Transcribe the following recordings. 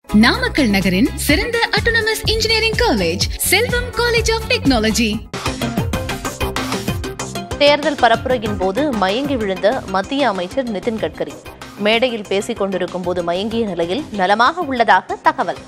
நாமக்கல் நகரின் சிறந்த autonomous engineering college Selvam college of technology தேர்தல் பரப்புரையின் போது மயங்கி விழுந்த மத்திய அமைச்சர் நிதின் கட்கரி மேடையில் பேசிக் கொண்டிருக்கும் போது மயங்கிய நிலையில் நலமாக உள்ளதாக தகவல்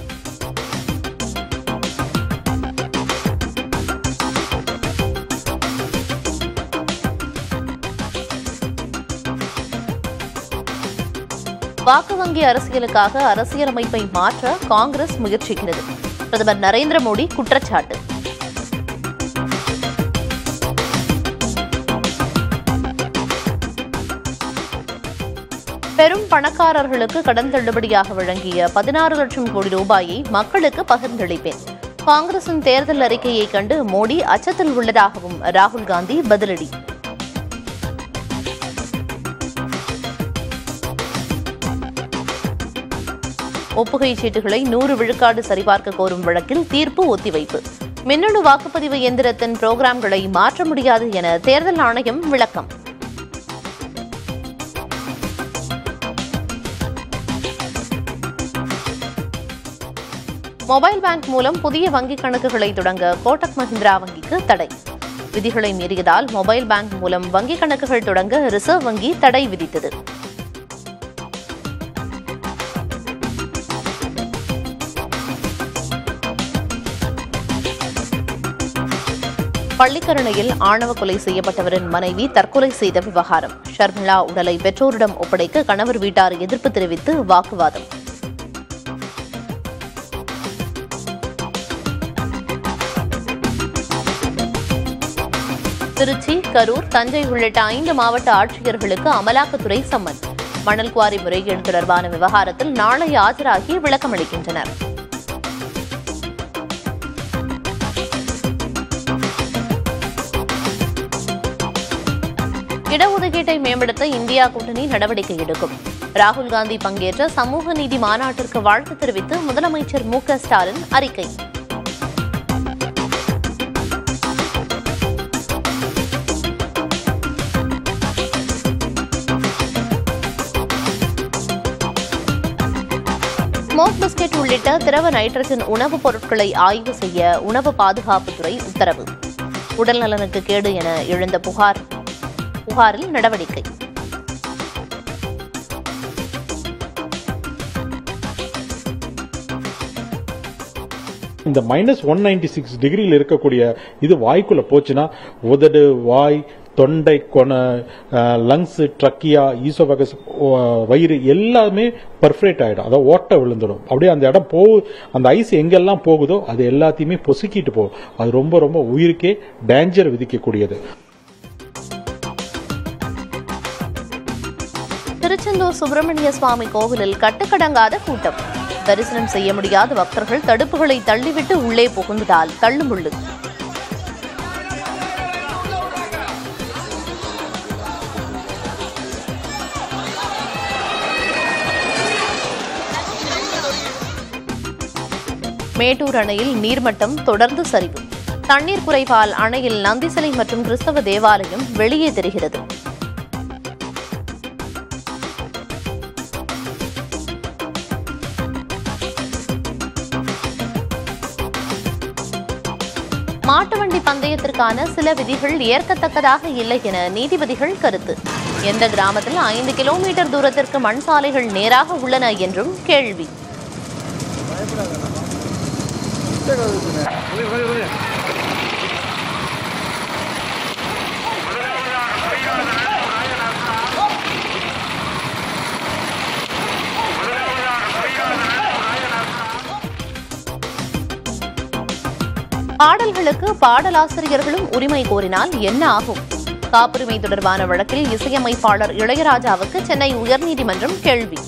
வாக்கு வங்கி அரசியலுக்காக அரசியலமைப்பை மாற்ற காங்கிரஸ் முயற்சிக்கிறது பிரதமர் நரேந்திர மோடி குற்றச்சாட்டு பெரும் பணக்காரர்களுக்கு கடன் தள்ளுபடியாக வழங்கிய பதினாறு லட்சம் கோடி ரூபாயை மக்களுக்கு பகிர்ந்தளிப்பேன் காங்கிரசின் தேர்தல் அறிக்கையை கண்டு மோடி அச்சத்தில் உள்ளதாகவும் ராகுல் காந்தி பதிலடி ஒப்புகை சீட்டுகளை நூறு விழுக்காடு சரிபார்க்க கோரும் வழக்கில் தீர்ப்பு ஒத்திவைப்பு மின்னணு வாக்குப்பதிவு எந்திரத்தின் புரோகிராம்களை மாற்ற முடியாது என தேர்தல் ஆணையம் விளக்கம் மொபைல் பேங்க் மூலம் புதிய வங்கிக் கணக்குகளை தொடங்க கோட்டக் மஹிந்திரா வங்கிக்கு தடை விதிகளை மீறியதால் மொபைல் பேங்க் மூலம் வங்கிக் கணக்குகள் தொடங்க ரிசர்வ் வங்கி தடை விதித்தது பள்ளிக்கரணையில் ஆணவ கொலை செய்யப்பட்டவரின் மனைவி தற்கொலை செய்த விவகாரம் ஷர்மிளா உடலை பெற்றோரிடம் ஒப்படைக்க கணவர் வீட்டார் எதிர்ப்பு தெரிவித்து வாக்குவாதம் திருச்சி கரூர் தஞ்சை உள்ளிட்ட ஐந்து மாவட்ட ஆட்சியர்களுக்கு அமலாக்கத்துறை சம்மன் மணல் குவாரி முறைகேடு தொடர்பான விவகாரத்தில் நாளை ஆஜராகி விளக்கமளிக்கின்றனர் இடஒதுக்கீட்டை மேம்படுத்த இந்தியா கூட்டணி நடவடிக்கை எடுக்கும் ராகுல் காந்தி பங்கேற்ற சமூக நீதி மாநாட்டிற்கு வாழ்த்து தெரிவித்து முதலமைச்சர் மு க ஸ்டாலின் அறிக்கை ஸ்மோக் பிஸ்கெட் உள்ளிட்ட திரவ நைட்ரஜன் உணவுப் பொருட்களை ஆய்வு செய்ய உணவு பாதுகாப்புத்துறை உத்தரவு உடல் நலனுக்கு கேடு என எழுந்த புகார் புகாரில் நடவடிக்கை இந்த மைனஸ் ஒன் நைன்டி சிக்ஸ் டிகிரியில் இருக்கக்கூடிய இது வாய்க்குள்ள போச்சுன்னா உதடு வாய் தொண்டை கொன லங்ஸ் ட்ரக்கியா ஈசோபகஸ் வயிறு எல்லாமே பர்ஃபரேட் ஆகிடும் அதாவது ஓட்டை விழுந்துடும் அப்படியே அந்த இடம் போ அந்த ஐஸ் எங்கெல்லாம் போகுதோ அது எல்லாத்தையுமே பொசுக்கிட்டு போகும் அது ரொம்ப ரொம்ப உயிருக்கே டேஞ்சர் விதிக்கக்கூடியது திருச்செந்தூர் சுப்பிரமணிய சுவாமி கோவிலில் கட்டுக்கடங்காத கூட்டம் தரிசனம் செய்ய முடியாத பக்தர்கள் தடுப்புகளை தள்ளிவிட்டு உள்ளே புகுந்ததால் தள்ளுமுள்ளு மேட்டூர் அணையில் நீர்மட்டம் தொடர்ந்து சரிவு தண்ணீர் குறைவால் அணையில் நந்தி சிலை மற்றும் கிறிஸ்தவ தேவாலயம் வெளியே தெரிகிறது மாட்டு வண்டி பந்தயத்திற்கான சில விதிகள் ஏற்கத்தக்கதாக இல்லை என நீதிபதிகள் கருத்து எந்த கிராமத்தில் ஐந்து கிலோமீட்டர் தூரத்திற்கு மண் சாலைகள் நேராக உள்ளன என்றும் கேள்வி பாடல்களுக்கு பாடலாசிரியர்களும் உரிமை கோரினால் என்ன ஆகும் காப்புரிமை தொடர்பான வழக்கில் இசையமைப்பாளர் இளையராஜாவுக்கு சென்னை உயர்நீதிமன்றம் கேள்வி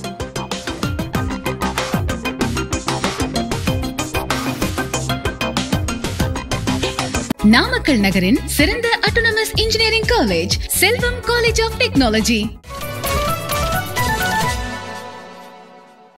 நாமக்கல் நகரின் சிறந்த autonomous engineering college Selvam college of technology